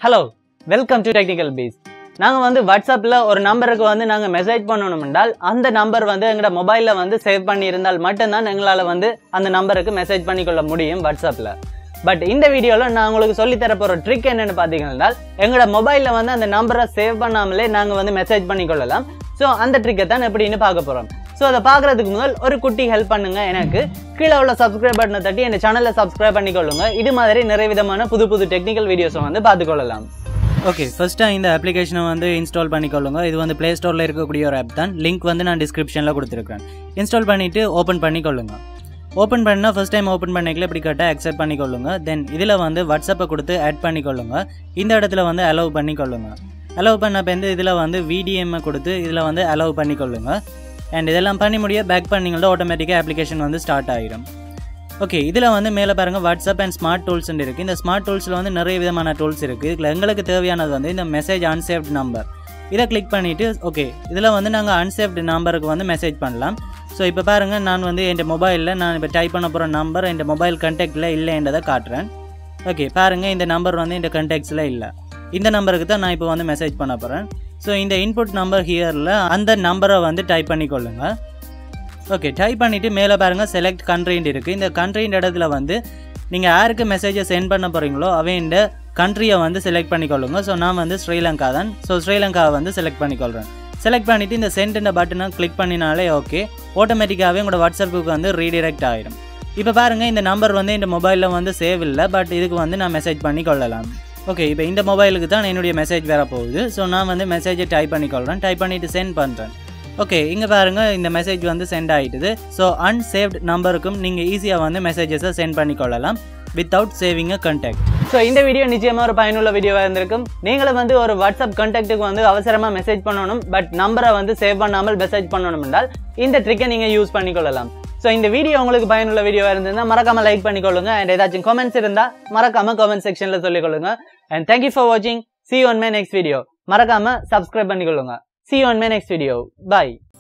hello welcome to technical peace நாங்கள் வந்து வாட்ஸ்அப்பில் ஒரு நம்பருக்கு வந்து நாங்கள் மெசேஜ் பண்ணணும் என்றால் அந்த நம்பர் வந்து எங்களோட மொபைலில் வந்து சேவ் பண்ணியிருந்தால் மட்டும்தான் எங்களால் வந்து அந்த நம்பருக்கு மெசேஜ் பண்ணிக்கொள்ள முடியும் வாட்ஸ்அப்பில் பட் இந்த வீடியோவில் நான் உங்களுக்கு சொல்லித் தர போகிற ட்ரிக் என்னென்னு பார்த்தீங்கன்னா எங்களோட மொபைலில் வந்து அந்த நம்பரை சேவ் பண்ணாமலே நாங்கள் வந்து மெசேஜ் பண்ணிக்கொள்ளலாம் ஸோ அந்த ட்ரிக்கை தான் எப்படின்னு பார்க்க போகிறோம் ஸோ அதை பார்க்குறதுக்கு முதல் ஒரு குட்டி ஹெல்ப் பண்ணுங்க எனக்கு கீழே உள்ள சப்ஸ்கிரைப் பட்டனை தட்டி என் சேனலை சப்ஸ்கிரைப் பண்ணிக்கொள்ளுங்க இது மாதிரி நிறைய விதமான புது புது டெக்னிக்கல் வீடியோஸை வந்து பார்த்துக்கொள்ளலாம் ஓகே ஃபஸ்ட்டாக இந்த அப்ளிகேஷனை வந்து இன்ஸ்டால் பண்ணிக்கொள்ளுங்க இது வந்து ப்ளே ஸ்டோரில் இருக்கக்கூடிய ஒரு ஆப் தான் லிங்க் வந்து நான் டிஸ்கிரிப்ஷனில் கொடுத்துருக்கேன் இன்ஸ்டால் பண்ணிவிட்டு ஓப்பன் பண்ணிக்கொள்ளுங்க ஓப்பன் பண்ணால் ஃபஸ்ட் டைம் ஓப்பன் பண்ணிக்கல இப்படி கரெக்டாக அக்செப்ட் பண்ணிக்கொள்ளுங்க தென் இதில் வந்து வாட்ஸ்அப்பை கொடுத்து ஆட் பண்ணிக்கொள்ளுங்க இந்த இடத்துல வந்து அலோவ் பண்ணிக்கொள்ளுங்க அலோவ் பண்ண வந்து இதில் வந்து விடிஎம்ஐ கொடுத்து இதில் வந்து அலோவ் பண்ணிக்கொள்ளுங்க அண்ட் இதெல்லாம் பண்ணி முடிய பேக் பண்ணிங்கன்னா ஆட்டோமேட்டிக்காக அப்ளிகேஷன் வந்து ஸ்டார்ட் ஆகிடும் ஓகே இதில் வந்து மேலே பாருங்கள் வாட்ஸ்அப் அண்ட் ஸ்மார்ட் டூல்ஸ் இருக்குது இந்த ஸ்மார்ட் டூல்ஸில் வந்து நிறைய விதமான டூல்ஸ் இருக்குது இதில் எங்களுக்கு தேவையானது வந்து இந்த மெசேஜ் அன்சேவ்ட் நம்பர் இதை கிளிக் பண்ணிவிட்டு ஓகே இதில் வந்து நாங்கள் அன்சேவ்டு நம்பருக்கு வந்து மெசேஜ் பண்ணலாம் ஸோ இப்போ பாருங்கள் நான் வந்து என் மொபைலில் நான் இப்போ டைப் பண்ண போகிற நம்பர் என் மொபைல் கண்டெக்டில் இல்லைன்றதை காட்டுறேன் ஓகே பாருங்கள் இந்த நம்பர் வந்து இந்த கண்டெக்ட்ஸில் இல்லை இந்த நம்பருக்கு தான் நான் இப்போ வந்து மெசேஜ் பண்ண போகிறேன் ஸோ இந்த இன்புட் நம்பர் ஹியரில் அந்த நம்பரை வந்து டைப் பண்ணிக்கொள்ளுங்க ஓகே டைப் பண்ணிவிட்டு மேலே பாருங்கள் செலக்ட் கண்ட்ரின்ட் இருக்குது இந்த கண்ட்ரின்ற இடத்துல வந்து நீங்கள் யாருக்கு மெசேஜை சென்ட் பண்ண போகிறீங்களோ அவன் கண்ட்ரியை வந்து செலக்ட் பண்ணிக்கொள்ளுங்க ஸோ நான் வந்து ஸ்ரீலங்கா தான் ஸோ ஸ்ரீலங்காவை வந்து செலக்ட் பண்ணிக்கொள்கிறேன் செலக்ட் பண்ணிவிட்டு இந்த சென்ட்ன்ற பட்டனை கிளிக் பண்ணினாலே ஓகே ஆட்டோமேட்டிக்காகவே உங்களோட வாட்ஸ்அப்புக்கு வந்து ரீடிரெக்ட் ஆகிடும் இப்போ பாருங்கள் இந்த நம்பர் வந்து இந்த மொபைலில் வந்து சேவ் இல்லை பட் இதுக்கு வந்து நான் மெசேஜ் பண்ணி கொள்ளலாம் ஓகே இப்போ இந்த மொபைலுக்கு தான் என்னுடைய மெசேஜ் வர போகுது ஸோ நான் வந்து மெசேஜை டைப் பண்ணிக்கொள்கிறேன் டைப் பண்ணிவிட்டு சென்ட் பண்ணுறேன் ஓகே இங்கே பாருங்கள் இந்த மெசேஜ் வந்து சென்ட் ஆகிட்டுது ஸோ அன்சேவ்ட் நம்பருக்கும் நீங்கள் ஈஸியாக வந்து மெசேஜஸை சென்ட் பண்ணிக்கொள்ளலாம் without saving a contact so இந்த வீடியோ நிச்சயமாக ஒரு பயனுள்ள வீடியோவாக இருந்திருக்கும் நீங்களும் வந்து ஒரு வாட்ஸ்அப் கான்டாக்ட்டுக்கு வந்து அவசரமாக மெசேஜ் பண்ணணும் பட் நம்பரை வந்து சேவ் பண்ணாமல் மெசேஜ் பண்ணணும் என்றால் இந்த ட்ரிக்கை நீங்கள் யூஸ் பண்ணிக்கொள்ளலாம் ஸோ இந்த வீடியோ உங்களுக்கு பயனுள்ள வீடியோவாக இருந்ததுன்னா மறக்காம லைக் பண்ணிக்கொள்ளுங்க அண்ட் ஏதாச்சும் கமெண்ட்ஸ் இருந்தால் மறக்காம கமெண்ட் செக்ஷனில் சொல்லிக்கொள்ளுங்க அண்ட் தேங்க்யூ ஃபார் வாட்சிங் see on my next video மறக்காம சப்ஸ்கிரைப் பண்ணிக்கொள்ளுங்க see on my next video bye